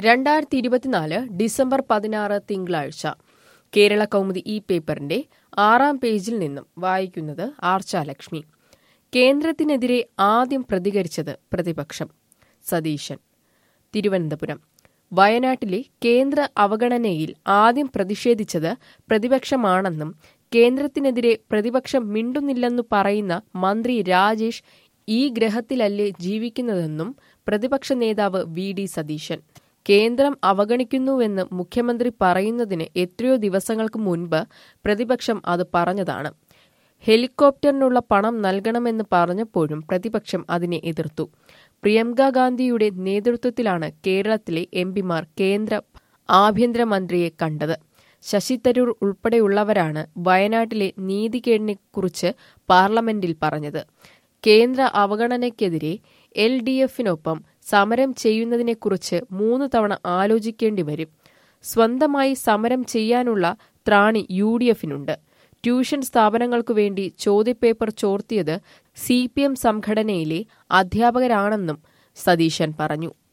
രണ്ടായിരത്തി ഇരുപത്തിനാല് ഡിസംബർ പതിനാറ് തിങ്കളാഴ്ച കേരള കൗമുദി ഈ പേപ്പറിന്റെ ആറാം പേജിൽ നിന്നും വായിക്കുന്നത് ആർച്ചാലക്ഷ്മി കേന്ദ്രത്തിനെതിരെ ആദ്യം പ്രതികരിച്ചത് പ്രതിപക്ഷം സതീശൻ തിരുവനന്തപുരം വയനാട്ടിലെ കേന്ദ്ര അവഗണനയിൽ ആദ്യം പ്രതിഷേധിച്ചത് പ്രതിപക്ഷമാണെന്നും കേന്ദ്രത്തിനെതിരെ പ്രതിപക്ഷം മിണ്ടുന്നില്ലെന്നു പറയുന്ന മന്ത്രി രാജേഷ് ഈ ഗ്രഹത്തിലല്ലേ ജീവിക്കുന്നതെന്നും പ്രതിപക്ഷ നേതാവ് വി ഡി സതീശൻ കേന്ദ്രം അവഗണിക്കുന്നുവെന്ന് മുഖ്യമന്ത്രി പറയുന്നതിന് എത്രയോ ദിവസങ്ങൾക്ക് മുൻപ് പ്രതിപക്ഷം അത് പറഞ്ഞതാണ് ഹെലികോപ്റ്ററിനുള്ള പണം നൽകണമെന്ന് പറഞ്ഞപ്പോഴും പ്രതിപക്ഷം അതിനെ എതിർത്തു പ്രിയങ്ക ഗാന്ധിയുടെ നേതൃത്വത്തിലാണ് കേരളത്തിലെ എംപിമാർ കേന്ദ്ര ആഭ്യന്തരമന്ത്രിയെ കണ്ടത് ശശി തരൂർ ഉൾപ്പെടെയുള്ളവരാണ് വയനാട്ടിലെ നീതികേടിനെക്കുറിച്ച് പാർലമെന്റിൽ പറഞ്ഞത് കേന്ദ്ര അവഗണനയ്ക്കെതിരെ എൽ ഡി എഫിനൊപ്പം സമരം ചെയ്യുന്നതിനെക്കുറിച്ച് മൂന്ന് തവണ ആലോചിക്കേണ്ടി വരും സ്വന്തമായി സമരം ചെയ്യാനുള്ള ത്രാണി യു ഡി എഫിനുണ്ട് ട്യൂഷൻ സ്ഥാപനങ്ങൾക്കു വേണ്ടി ചോദ്യപേപ്പർ ചോർത്തിയത് സി പി എം സംഘടനയിലെ അധ്യാപകരാണെന്നും സതീശൻ പറഞ്ഞു